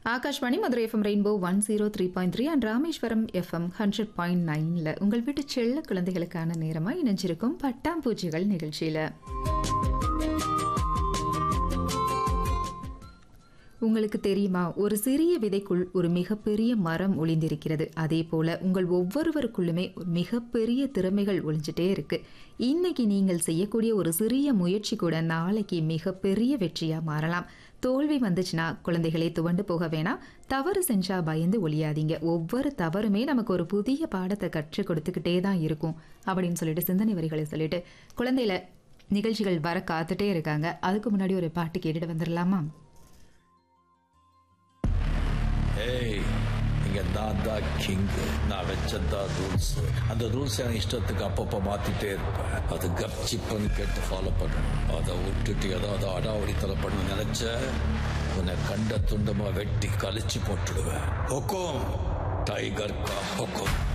Akashvani Madurai FM rainbow one zero three point three and Rameswaram FM hundred point நைனில் உங்கள் வீட்டு செல்ல குழந்தைகளுக்கான நேரமாக இணைஞ்சிருக்கும் பட்டாம்பூச்சிகள் நிகழ்ச்சியில் உங்களுக்கு தெரியுமா ஒரு சிறிய விதைக்குள் ஒரு மிகப்பெரிய மரம் ஒளிந்திருக்கிறது அதே போல உங்கள் ஒவ்வொருவருக்குள்ளுமே ஒரு மிகப்பெரிய திறமைகள் ஒளிஞ்சிட்டே இருக்கு இன்னைக்கு நீங்கள் செய்யக்கூடிய ஒரு சிறிய முயற்சி கூட நாளைக்கு மிகப்பெரிய வெற்றியா மாறலாம் தோல்வி வந்துச்சுன்னா குழந்தைகளை துவண்டு போக வேணாம் தவறு செஞ்சா பயந்து ஒளியாதீங்க ஒவ்வொரு தவறுமே நமக்கு ஒரு புதிய பாடத்தை கற்றுக் கொடுத்துக்கிட்டே தான் இருக்கும் அப்படின்னு சொல்லிட்டு சிந்தனை வரிகளை சொல்லிட்டு குழந்தையில நிகழ்ச்சிகள் வர காத்துட்டே இருக்காங்க அதுக்கு முன்னாடி ஒரு பாட்டு கேட்டுட்டு வந்துடலாமா ஏய் இங்க நான் தான் கிங் நான் வச்சதான் ரூல்ஸ் அந்த ரூல்ஸ் என் இஷ்டத்துக்கு அப்பப்போ மாத்திட்டே இருப்பேன் அது கப்சிப்புன்னு கேட்டு ஃபாலோ பண்ணணும் அதை விட்டுட்டு ஏதாவது அடாவடித்தலை பண்ண நினைச்ச உன்னை கண்ட துண்டமா வெட்டி கழிச்சு போட்டுடுவேன் ஹொக்கோம் டைகர் கா ஹொக்கோம்